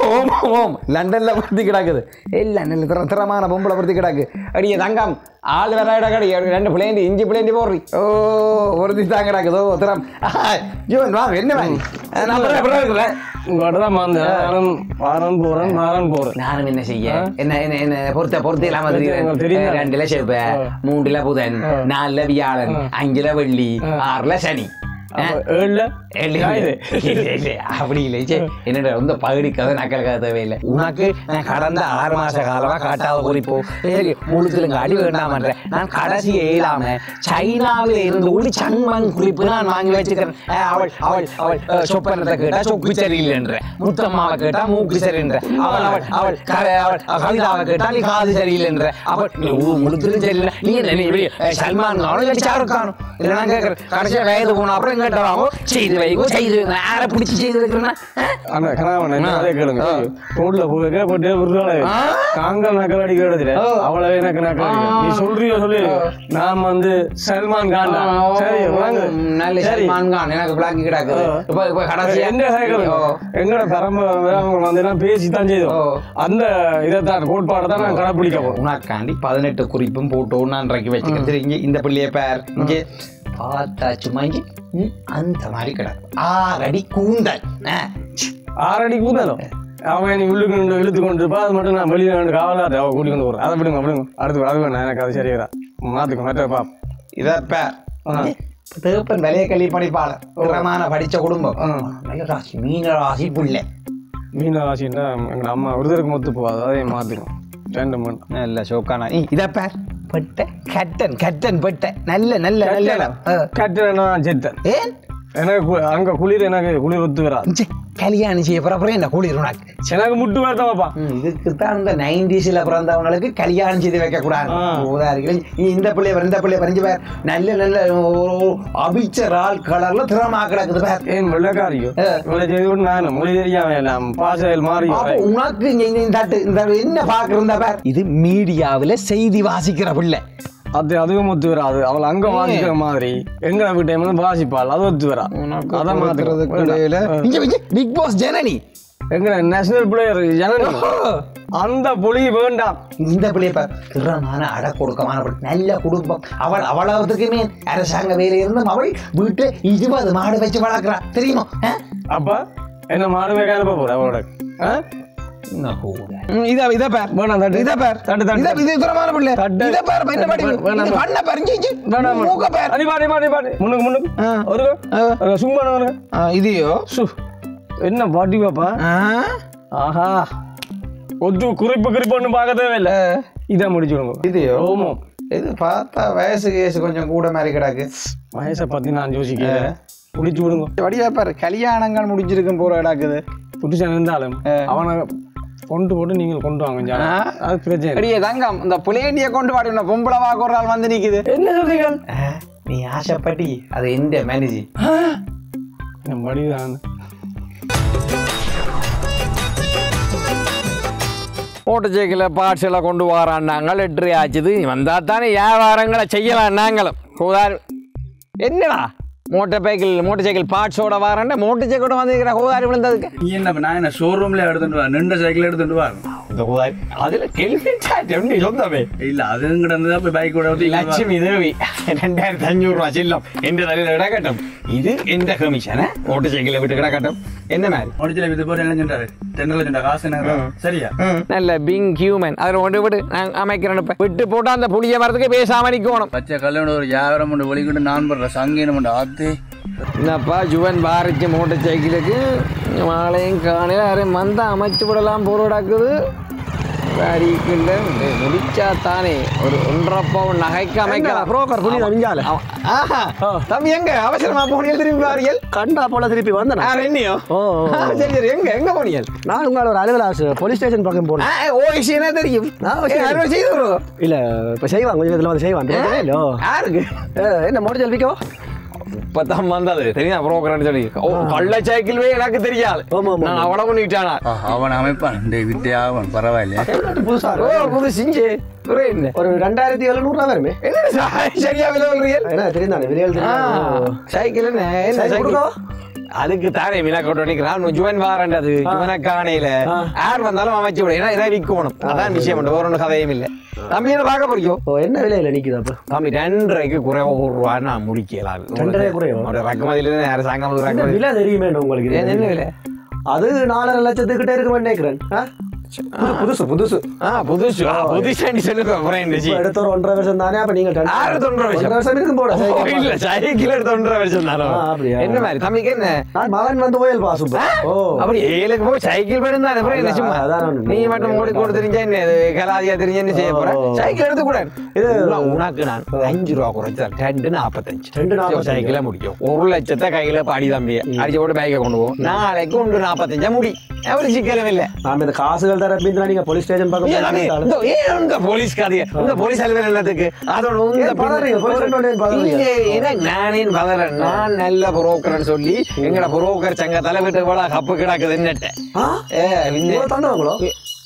ஓம் ஓம் லண்டன்ல பொருத்தி கிடக்குது இல்ல நல்ல திற திறமான பொம்பளை பொருத்தி கிடக்கு அடியே தங்கம் ஆள் வேற இடம் கடை ரெண்டு பிள்ளைண்டி இஞ்சி பிள்ளைண்டி போடுறி ஓ பொருத்தி தான் கிடக்குது ஓ திறம் ஜீவன் வா என்ன மாதிரி நான் அப்புறம் அப்புறம் இருக்கிறேன் உங்கள்கிட்ட தான் வந்தேன் நானும் வாரம் போறேன் வாரம் போறேன் நானும் என்ன செய்ய என்ன என்ன என்ன பொறுத்த பொறுத்த இல்லாம உங்களுக்கு தெரியும். தெரியும் ரெண்டுல செவ்வாய் மூன்றுல புதன் நாலுல வியாழன் அஞ்சுல வெள்ளி ஆறுல சனி அப்ப ஏழுல இல்ல, இல்ல, இல்ல, இல்ல, அப்படி இல்லை சே, என்னோட ரொம்ப பகுதி கதை நக்கல் கதை தேவையில்லை உனக்கு நான் கடந்த ஆறு மாச காலமா காட்டாத குறிப்போ எனக்கு முழுத்திலுங்க அடி வேண்டாமன்ற நான் கடைசி இயலாம சைனாவில் இருந்து ஒரு சன்மன் குறிப்பு நான் வாங்கி வச்சுக்கிறேன் அஹ், அவள் அவள் அவள் அஹ், சொப்பனத்தை கேட்டா சொக்கு சரியில்லைன்ற முத்தம்மாவை கேட்டா மூக்கு சரின்ற அவள் அவள் அவள் க- அவள் கவிதாவை கேட்டா நீ காது சரியில்லைன்ற அவள் நீ ஊ- முழுத்திலும் சரியில்லை நீ என்ன நீ இப்படி, அஹ், சல்மான் கானும் இல்லை ஷாருக் கானும் இல்லை நான் கேட்கறேன் கடைசியா வயது போன அப்புறம் கேட்டாவோ செய்து வைக்கோ செய்து வைக்கோ. யாரை பிடிச்சி செய்து வைக்கிறேன்னா அந்த கணவன் என்ன அதே கேளுங்க ரோட்ல போக போட்டு விடுறாளே காங்கல் நக்கல் அடிக்க எடுத்துட்டு அவ்வளவு எனக்கு நக்கல் அடிக்க. நீ சொல்றியோ சொல்லி நான் வந்து சல்மான் கான் தான். சரி வாங்க நல்ல சரி சல்மான் கான் எனக்கு பிளாக்கி கிடக்குது இப்போ இப்போ கடைசியா எந்த சைக்கிள் எங்கட பரம்பரை அவங்க வந்து எல்லாம் பேசி தான் செய்தோம் ஓ. அந்த இதைத்தான் கோட்பாடை தான் நான் கடைப்பிடிக்க போறோம் உனக்காண்டி பதினெட்டு குறிப்பும் போட்டு நான் இறக்கி வச்சுக்கிறேன் சரி இங்கே இந்த பிள்ளைய பேர் இங்கே பார்த்தா சும்மா இங்கே ம், அந்த மாதிரி கிடக்கும் ஆறடி கூந்தல் ஆ, சி. ஆறடி கூதாலும் அவன் நீ உள்ளுக்கு நின்று இழுத்து கொண்டு இருப்பா அது மட்டும் நான் வெளியில நின்று காவலாத அவ கூட்டி கொண்டு போறேன் அதை விடுங்க விடுங்க அடுத்து அது வேணாம் எனக்கு அது சரியா மாத்துக்கு மற்ற பாப் இத பேர் தேப்பன் விலைய கல்வி படிப்பாளர் திறமான படிச்ச குடும்பம் ஆ. நல்ல ராசி மீன ராசி புள்ள மீன ராசின்னா எங்க அம்மா விருதருக்கு மொத்து போகாது அதையும் மாத்திக்கும் ரெண்டு மணி நல்ல ஷோக்கான இத பேர் பெட்ட கட்டன் கட்டன் பெட்ட நல்ல நல்ல நல்ல இடம். ஆ. கட்டு நான் செத்தேன் ஏன் எனக்கு கு- அங்க குளிர் எனக்கு குளிர் ஒத்து வராது ச்சே, கல்யாணம் செய்ய அப்புறம் என்ன குளிர் உனக்கு எனக்கு முட்டு வரதான் பாப்பா இதுக்கு தான் இந்த நைன்டிஸ்ல பிறந்தவங்களுக்கு கல்யாணம் செய்து வைக்க கூடாது ஆ. உதாரணம் நீ இந்த பிள்ளைய பாரு, இந்த பிள்ளைய பறிஞ்சு பேர் நல்ல நல்ல ஒரு அபிச்சர் ஆள் கலர்ல திறமா கிடக்குது பேர் ஏன் வெள்ளக்காரியோ ஆ. இவ்வளவு செய்து கொண்டு நான் மொழி தெரியாம எல்லாம் பாசையில் மாறி அப்போ உனக்கு இங்க இந்த இந்த தட்டு இந்த என்ன பாக்குறத பேர் இது மீடியாவுல செய்தி வாசிக்கிற பிள்ளை அது அதுவும் ஒத்து வராது அவள் அங்க வாசிக்கிற மாதிரி எங்க வீட்டு டைம்ல வாசிப்பாள் அது ஒத்து வரா அதை மாத்துறதுக்கு பிக் பாஸ் ஜனனி எங்க நேஷனல் பிளேயர் ஜனனி அந்த பொலி வேண்டாம் இந்த பிள்ளைய பார் திறமான அட கொடுக்கமான பிள்ளை. நல்ல குடும்பம் அவள் அவ்வளவுக்குமே அரசாங்க வேலை இருந்தும் அவள் வீட்டு இருபது மாடு வச்சு வளர்க்குறா தெரியுமா ஆ? அப்ப என்ன மாடு மேய்க்க அனுப்ப போற அவளோட ஆ? ம், இத இத பார் வேணாம், தட்டு. இத பார் தட்டு, தட்டு, இத இது திறமான பிள்ளை தட்டு. இத பார் என்ன பாடி வேணாம், இது கண்ண பாரு இஞ்சி, இஞ்சி. வேணாம், மூக்க பார் அடி பாடி பாடி பாடி முன்னுக்கு முன்னுக்கு ஆ. ஒரு ஆ. ஒரு சும்மா ஒரு ஆ, இதையோ சு என்ன பாட்டி பாப்பா ஆ? ஆஹா ஒத்து குறிப்பு குறிப்பு ஒன்றும் பார்க்க தேவையில்ல இதை முடிச்சுடுங்க இதையோ ஓமோ இது பார்த்தா வயசு கேசு கொஞ்சம் கூட மாதிரி கிடக்கு வயசை பத்தி நான் யோசிக்கிறேன் முடிச்சு விடுங்க வடிவா பாரு கல்யாணங்கள் முடிஞ்சிருக்கும் போற கிடக்குது புதுசன் இருந்தாலும் அவனை கொண்டு போட்டு நீங்கள் கொண்டு வாங்க கொஞ்சம். ஆ. அது பிரச்சனை இல்லை. அடியே தங்கம் இந்த புலேண்டிய கொண்டு வாடி பொம்பளை வாக்கு ஒரு ஆள் வந்து நிக்குது என்ன சொல்றீங்க நீ ஆசைப்பட்டி அது எந்த மேனேஜி என் வடிதான் மோட்டர் சைக்கிளில் பார்ட்ஸ் எல்லாம் கொண்டு வரான்னாங்க லெட்ரு ஆச்சுது வந்தால் தானே வியாபாரங்களை செய்யலாம் நாங்களும் கோதாரி என்னடா மோட்டர் சைக்கிள் மோட்டர் சைக்கிள் பார்ட்ஸோட வாரண்ட மோட்டர் சைக்கிளோட வந்துருக்கிற கோதாரி விழுந்ததுக்கு நீ என்ன நான் என்ன ஷோரூம்ல எடுத்துட்டு வா நின்ற சைக்கிள் எடுத்துட்டு வா இந்த கோதாரி அதில் கேள்வி சொந்தமே இல்ல அது கிடந்ததா போய் பைக் கூட ஊத்தி இங்க வா. லட்சுமி தேவி ரெண்டாயிரத்தி அஞ்சூறு ரூபா செல்லம் எந்த தலையில் கிடக்கட்டும் இது எந்த கமிஷன் மோட்டர் சைக்கிளை விட்டு கிடக்கட்டும் என்ன மாதிரி முடிச்சல இது போற என்ன சொன்னாரு ரெண்டு லட்சம் காசு என்ன சரியா நல்ல பிங் ஹியூமன் அதில் கொண்டு விடு நான் அமைக்கிறேன் இப்போ விட்டு போட்டால் அந்த புளிய மரத்துக்கு பேசாம நிற்கணும் பச்சை கல்யாணம் ஒரு வியாபாரம் உண்டு வெளிக்கிட்டு நான் பண்ற சங்கீனம் உண்டு ஆத்து என்னப்பா ஜுவன் பாரிச்ச மோட்டர் சைக்கிளுக்கு மாலையும் காணையில் யாரையும் மந்த அமைச்சு விடலாம் பொருடாக்குது அடிக்கின்ற முடிச்சா தானே ஒரு ஒன்றரை பவுன் நகைக்கு அமைக்கலாம் புரோக்கர் புள்ளி அறிஞ்சால ஆஹா, தம்பி எங்க அவசரமா போனியல் திரும்பி பாருங்கள் கண்டா போல திருப்பி வந்தேன் ஆ, ரெண்டையோ ஓ, ஓ, ஆ, சரி சரி எங்க எங்க போனியல் நான் உங்களோட ஒரு அலுவலாசு போலீஸ் ஸ்டேஷன் பக்கம் போனேன் ஓய்சி என்ன தெரியும் நான் ஏ, அறுவை செய்து விடுவோம் இல்ல இப்ப செய்வாங்க கொஞ்சம் இதுல வந்து செய்வாங்க இல்லையோ யாருக்கு என்ன மோட்டர் செல்விக்கோ இப்பதான் வந்தது தெரியும் புரோக்கர்னு சொல்லி ஓ கள்ள சைக்கிள்வே எனக்கு தெரியாது ஆமா, ஆமா, நான் அவ்வளவு பண்ணிட்டானா அவன் அமைப்பான் இந்த விட்டு ஆவன் பரவாயில்லையா புதுசா ஓ புது சிஞ்சு என்ன ஒரு ரெண்டாயிரத்தி எழுநூறு ரூபா வருமே என்ன சா- சரியா விலை சொல்றீங்க என்ன தெரியும் தானே விலைகள் ஆ, தெரியும் சைக்கிள் என்ன என்ன சைக்கிள் சைக்கிள் கொடுக்கவா? அதுக்கு தானே மினக்கோட்டை நிக்கிறான் ஜுவன் வாரண்டது ஜுவன காணையில யார் வந்தாலும் அமைச்சு விட ஏன்னா இதை விற்கணும் அதான் விஷயம் உண்டு வேற ஒன்றும் கதையும் இல்லை தம்பி என்ன பார்க்க போறியோ ஓ என்ன விலையில நிக்குது அப்ப தம்பி ரெண்டரைக்கு குறைவா ஒரு ரூபா நான் முடிக்கலாம் ரெண்டரை குறைவா? ரக்குமதியில இருந்து அரசாங்கம் என்ன ரக்குமதி விலை தெரியுமே உங்களுக்கு இது? என்ன விலை அது நாலரை லட்சத்துக்கிட்ட இருக்குமே நினைக்கிறேன் ஆ? புது- புதுசு புதுசு ஆ புதுசு ஆ, புதுசாண்டி சொல்லுங்க அப்புறம் இருந்துச்சு இப்ப எடுத்த ஒரு ஒன்றரை வருஷம் தானே அப்ப நீங்க ரெண்டு- ஆறு தொண்டரை வருஷம். ஒன்றரை வருஷம் இருக்கும் போட ஓ, இல்ல சைக்கிள் எடுத்து ஒன்றரை வருஷம் தானோ ஆ, அப்படியா? என்ன மாதிரி தம்பிக்கு என்ன நான் மகன் வந்து ஓயல் பாசு ஓ அப்படி ஏழுக்கு போய் சைக்கிள் போயிட்டு தான் அப்புறம் என்ன சும்மா அதான் நான் நீ மட்டும் ஓடி கூட தெரிஞ்சா என்ன இது கலாதியா தெரிஞ்சா என்ன செய்ய போற ஓ. சைக்கிள் எடுத்து கூட இது உனக்கு நான் அஞ்சு ரூபா குறைச்சா ரெண்டு நாற்பத்தஞ்சு ரெண்டு நாற்பத்தஞ்சு. சைக்கிள முடிக்கும் ஒரு லட்சத்தை கையில பாடி தம்பி அடிச்சு போட்டு பைக்கை கொண்டு போவோம் நாளைக்கு ஒன்று நாற்பத்தஞ்சா முடி ஒரு சிக்கலும் இல்லை நாம இந்த காசுகள் தர அப்படின்னா நீங்க போலீஸ் ஸ்டேஷன் பக்கம் ஏன் தம்பி, போய் இந்த- ஏன் உங்க போலீஸ் கதைய உங்க போலீஸ் அலுவலகம் என்னத்துக்கு அதோட உங்க ஏன் பதறீங்க? போலீஸ் ஸ்டேஷன் ஏன் பதறீங்க? இங்க எனக்கு நானே பதறேன் நான் நல்ல புரோக்கர்னு சொல்லி எங்கட புரோக்கர் சங்க தலைவிட்டு போல கப்பு கிடக்குதுன்னு ஆ? ஏ பின்ன இவ்வளவு தந்தவங்களோ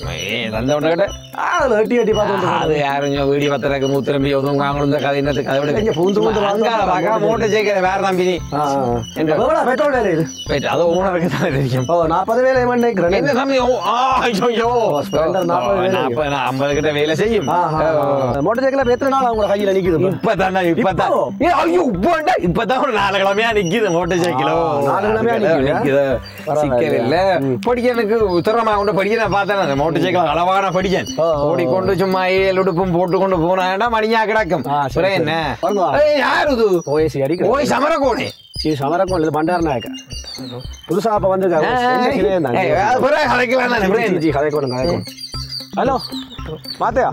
ஏ தந்தவன கிட்ட ஆளுல எட்டி எட்டி பார்த்து அது யாரும் வீடி பத்திரக்கு மூத்திரம்பி ஒதுவும் வாங்கணும் இந்த கதை என்னத்துக்கு அதை விட இங்க பூந்து பூந்து வாழ்ந்தா அங்கால பார்க்க மூட்டை சேர்க்கிற வேற தம்பி நீ ஆ, ஆ. என்ன? எவ்வளவு பெட்ரோல் விலை இது போயிட்டு அது உனக்கு தான் தெரியும் ஓ நாற்பது வேலை நினைக்கிறேன் என்ன தம்பி ஓ, ஆ, ஐயோ, ஐயோ. Splendor நாற்பது வேலை நாற்பது, நான் ஐம்பது கிட்ட வேலை செய்யும் மோட்டர் சைக்கிள் எத்தனை நாள் அவங்க கையில நிக்குது இப்ப? இப்பதான்டா இப்பதான் இப்போ? ஏ, ஐயோ இப்போண்டா இப்பதான் ஒரு நாலு கிழமையா நிக்குது மோட்டர் சைக்கிளோ ஆ, நாலு கிழமையா நிக்குது. நிக்குது பரவாயில்ல. சிக்கல் இல்ல படிக்கனுக்கு உத்தரமா கொண்டு படிக்க நான் பார்த்தேன் அந்த மோட்டர் சைக்கிள் அளவான படிக்கன் ஓ, ஓ, ஓடிக்கொண்டு சும்மா ஏழு உடுப்பும் போட்டு கொண்டு போனா மணியா கிடக்கும் ஆ, சரி, அப்புறம் சரி. என்ன வாங்க. ஏய், யார் இது ஓஎஸ்சி அடிக்கிறேன் ஓய் சமரகோணி சரி சமரக்கம் இது பண்டார நாயக்க புதுசா அப்ப வந்திருக்காரு என்ன கிளே இருந்தாங்க? ஏய், அது பிறகு கதைக்கலாம் தானே, பிறகு ஜி, என்ன? ஜி, கதைக்கணும் கதைக்கணும் ஹலோ மாத்தையா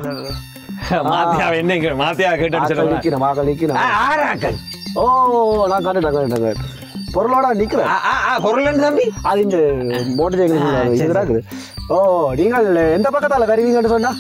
மாத்தியா என்னங்க மாத்தியா கேட்டேன்னு ஆக்கள் சொல்லுங்க நிக்கிறேன் வாக்கள் நிக்கிறேன் ஆறாக்கள் ஓ நான் கண்டுட்டேன் கண்டுட்டேன் கண்டுட்டேன். பொருளோட நிக்கிறேன் ஆ, ஆ, ஆ, பொருள் தம்பி அது இந்த மோட்டர் சைக்கிள் இது இருக்குது ஓ நீங்கள் எந்த பக்கத்தால வருவீங்கன்னு சொன்னா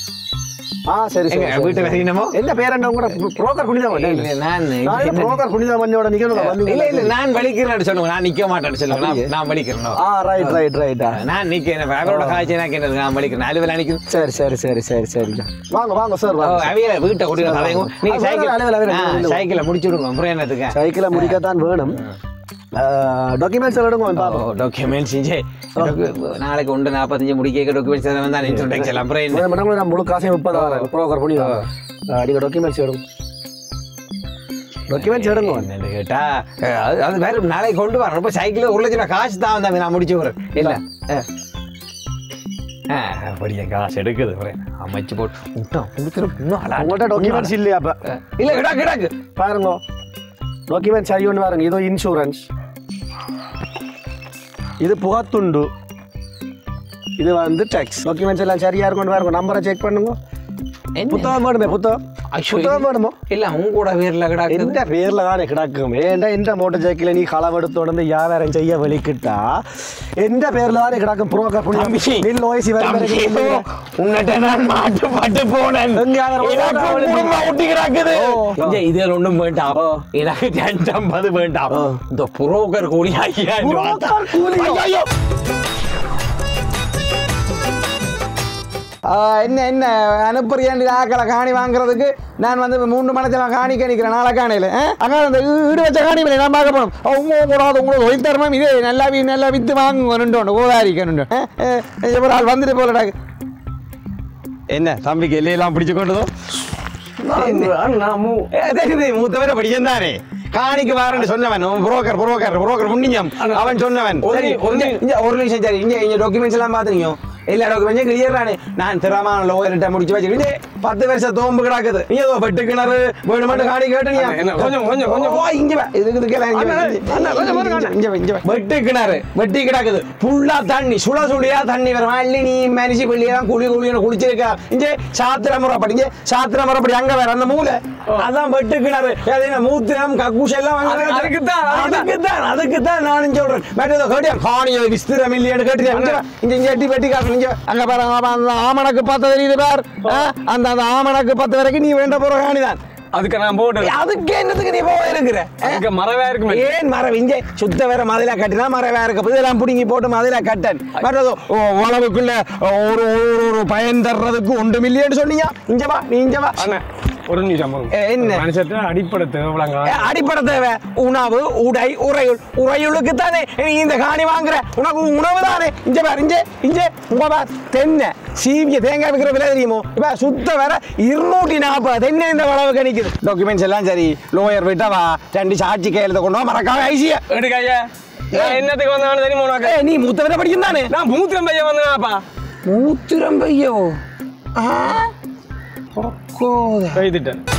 ஆ சரி சரி எங்க, சரி, வீட்டு சரி. வரீங்கமோ? என்ன பேர் என்ன உங்களோட புரோக்கர் புனிதமன் இல்ல, நான் என்ன- புரோக்கர் புனிதமன்யோட நிக்கணும் வந்து இல்ல இல்ல நான் வலிக்கிறேன்னு சொல்லுங்க நான் நிக்க மாட்டேன்னு சொல்லுங்க நான் நான் வலிக்கிறேன் ஆ ரைட் ரைட் ரைட்டா நான் நிக்கிறேன் அவரோட காய்ச்சி எனக்கு என்னது நான் வலிக்கிறேன் அலுவல நிக்கிறேன் சரி சரி சரி சரி சரி வாங்க வாங்க சார் வாங்க அவையில வீட்டை கூட்டி கதையும் நீங்க அது வேற அலுவல, வேற சைக்கிள் அலுவல. சைக்கிளை முடிச்சு விடுங்க அப்புறம் என்னத்துக்கு சைக்கிளை முடிக்கத்தான் வேணும் டாக்குமெண்ட்ஸ் எடுங்க பாப்போம் டாக்குமெண்ட்ஸ் செஞ்சு நாளைக்கு ஒன்று நாற்பத்தஞ்சு முடிக்க டாக்குமெண்ட்ஸ் தான் இன்ட்ரோடக்ஷன் அப்புறம் என்ன முதல் மடங்குல நான் முழு காசையும் முப்பதாயிரம் புரோக்கர் பண்ணி நீங்க டாக்குமெண்ட்ஸ் எடுங்க டாக்குமெண்ட்ஸ் எடுங்க என்னன்னு கேட்டா அஹ், அது அது வேற நாளைக்கு கொண்டு வரேன் இப்போ சைக்கிள் ஒரு லட்சம் ரூபாய் காசு தான் வந்தாங்க நான் முடிச்சு விடுறேன் இல்ல அஹ். அஹ், அப்படியே காசு எடுக்குது அப்புறம் அமைச்சு போட்டு விட்டோம் கொடுத்துரும் இன்னும் அலாட்டு. உங்கள்கிட்ட டாக்குமெண்ட்ஸ் இல்லையா அப்ப அஹ், இல்ல கிடாக்கு கிடாக்கு பாருங்க டாக்குமெண்ட் சரி ஒன்று பாருங்க இது இன்சூரன்ஸ் இது புகத்துண்டு இது வந்து டேக்ஸ் டாக்குமெண்ட்ஸ் எல்லாம் சரியா இருக்கும் பாருங்க நம்பரை செக் பண்ணுங்க புத்தகம் வேணுமே புத்தகம் ஐயோ, புத்தகம் வேணுமோ இல்ல உங்க கூட பேர்ல கிடாக்கு எந்த பேர்ல தானே கிடக்கும் ஏன்டா இந்த மோட்டர் சைக்கிளை நீ களவெடுத்து உடனே வியாபாரம் செய்ய வெளிக்கிட்டா எந்த பேர்ல தானே கிடக்கும் புரோக்கர் தம்பி, புண்ணி நில் ஓய்சி தம்பி, உன்கிட்ட நான் மாட்டுப்பட்டு போனேன் எங்க அதை ஒரு எனக்கு ஓட்டா வழி குடும்பம் ஒட்டி கிடக்குது ஓ. இங்க இது ஒண்ணும் வேண்டாம் ஓ. எனக்கு ரெண்டு ஐம்பது வேண்டாம் ஓ. இந்த புரோக்கர் கூலி ஐயாயிரம் ரூபா தான். புரோக்கர் கூலியா? ஐயையோ. என்ன என்ன அனுப்புறியாண்டி ஆக்களை காணி வாங்குறதுக்கு நான் வந்து மூன்று மணத்தில் காணி கணிக்கிறேன் நாளை காணையில் அங்கே அந்த ஈடு வச்ச காணி மேலே நான் பார்க்க போகணும் அவங்க கூடாது உங்களுக்கு ஒய் தரணும் இதே நல்லா வி நல்லா வித்து வாங்குங்க ரெண்டு ஒன்று கோதாரிக்க ரெண்டு ஒரு ஆள் வந்துட்டு போலடாக்கு என்ன தம்பிக்கு எல்லையெல்லாம் பிடிச்சு கொண்டதோ மூத்தவரை படிக்கன் தானே காணிக்கு வாரன்னு சொன்னவன் புரோக்கர் புரோக்கர் புரோக்கர் புண்ணியம் அவன் சொன்னவன் சரி இங்க- இங்க ஒரு நிமிஷம் சரி இங்க இங்க டாக்குமெண்ட்ஸ் எல்லாம் பாத்துறீங்க எல்லா டாக்குமெண்ட்ஸும் கிளியர் தானே நான் திறமான லோயர்கிட்ட முடிச்சு வச்சுக்கிட்டு பத்து வருஷம் தோம்பு கிடக்குது நீ ஏதோ வெட்டு கிணறு வேணுமெண்டு காணி கேட்டனியா என்ன, கொஞ்சம், கொஞ்சம், கொஞ்சம். ஓ இங்க வா இதுக்கு இதுக்கெல்லாம் இங்க வா. அண்ணா, கொஞ்சம் பாருங்க, அண்ணா. இங்க வா, இங்க வா. வெட்டு கிணறு வெட்டி கிடக்குது ஃபுல்லா தண்ணி சுட சுடியா தண்ணி வரும் அள்ளி நீ மனுஷி பிள்ளையெல்லாம் குழி குழின்னு குளிச்சிருக்கா இங்க சாத்திர முறைப்படி இங்க சாத்திர முறைப்படி அங்க வேற அந்த மூலை அதான் வெட்டு கிணறு அது என்ன மூத்திரம் கக்கூஸ் எல்லாம் அங்க அது- கிடக்கு. அதுக்குத்தான், அதுக்குதான். அதுக்குத்தான் அதுக்குதான் நானும் சொல்றேன் மற்றது கேட்டியா காணியோ விஸ்திரம் இல்லையான்னு கேட்டியா இங்க வா. இங்க இங்க எட்டி வெட்டி காட்டு இங்க வா. அங்க பாருங்க அப்ப அந்த ஆமணக்கு பத்து தெரியுது பார் ஆ? அந்த அந்த ஆமணக்கு பத்து வரைக்கும் நீ வேண்ட போற காணிதான் அதுக்கு நான் போட்டு அதுக்கு என்னத்துக்கு நீ போக இருக்கிற ஆ? அதுக்கு மரவே இருக்குமே ஏன் மரம் இங்கே சுத்த வேற மதிலா கட்டினா மரம் வேற இருக்கு இதெல்லாம் பிடுங்கி போட்டு மதிலா கட்டன் மற்றது ஓ, உழவுக்குள்ள ஒரு ஒரு ஒரு பயன் தர்றதுக்கு ஒன்று மில்லியன் சொன்னீங்க இங்க வா நீ இங்க வா அண்ணா ஒரு நிமிஷம் ஏ, என்ன? மனுஷத்தை அடிப்படை தேவைங்க ஏ, அடிப்படை தேவை உணவு உடை உறையுள் உறையுளுக்கு தானே நீ இந்த காணி வாங்குற உனக்கு உணவு தானே இங்க பாரு இங்க இங்க உங்க பார் தென்னை சீவிய தேங்காய் விற்கிற விலை தெரியுமோ இப்ப சுத்த வேற இருநூற்றி நாற்பது தென்னை இந்த அளவுக்கு நிக்குது டாக்குமெண்ட்ஸ் எல்லாம் சரி லோயர் விட்டா வா ரெண்டு சாட்சி கையெழுத்த கொண்டு வா மறக்காம ஐசியா எடுக்க ஐயா நான் என்னத்துக்கு வந்தானு தெரியுமா உனக்கு நீ மூத்தவரை படிக்கும் தானே நான் மூத்திரம் பையன் வந்தேனாப்பா மூத்திரம் பையோ ஆ? ஒக்கோத. கைதிட்டேன்